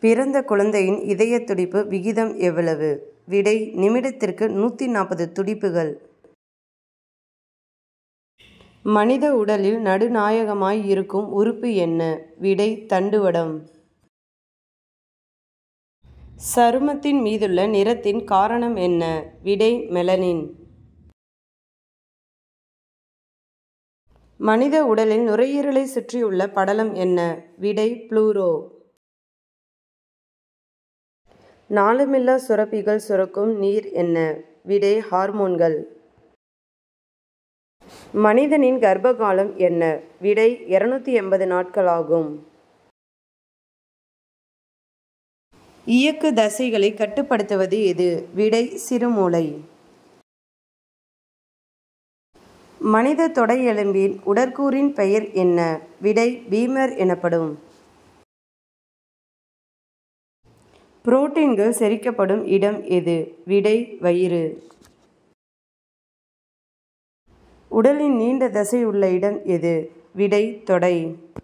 பிறந்த குழந்தையின் இதயத் துடிப்பு விகிதம் எவ்வளவு? விடை நிமிடத்திற்கு நூற்றி நாற்பது துடிப்புகள். மனித உடலில் நடுநாயகமாய் இருக்கும் உறுப்பு என்ன? விடை தண்டுவடம். சருமத்தின் மீதுள்ள நிறத்தின் காரணம் என்ன? விடை மெலனின். மனித உடலில் நுரையீரலை சுற்றியுள்ள படலம் என்ன? விடை புளூரோ. நாளமில்லா சுரப்பிகள் சுரக்கும் நீர் என்ன? விடை ஹார்மோன்கள். மனிதனின் கர்ப்ப காலம் என்ன? விடை இருநூற்று எண்பது நாட்களாகும். இயக்கு தசைகளை கட்டுப்படுத்துவது எது? விடை சிறுமூளை. மனித தொடை எலும்பின் உடற்கூறின் பெயர் என்ன? விடை பீமர் எனப்படும். புரோட்டீன்கள் செரிக்கப்படும் இடம் எது? விடை வயிறு. உடலின் நீண்ட தசை உள்ள இடம் எது? விடை தொடை.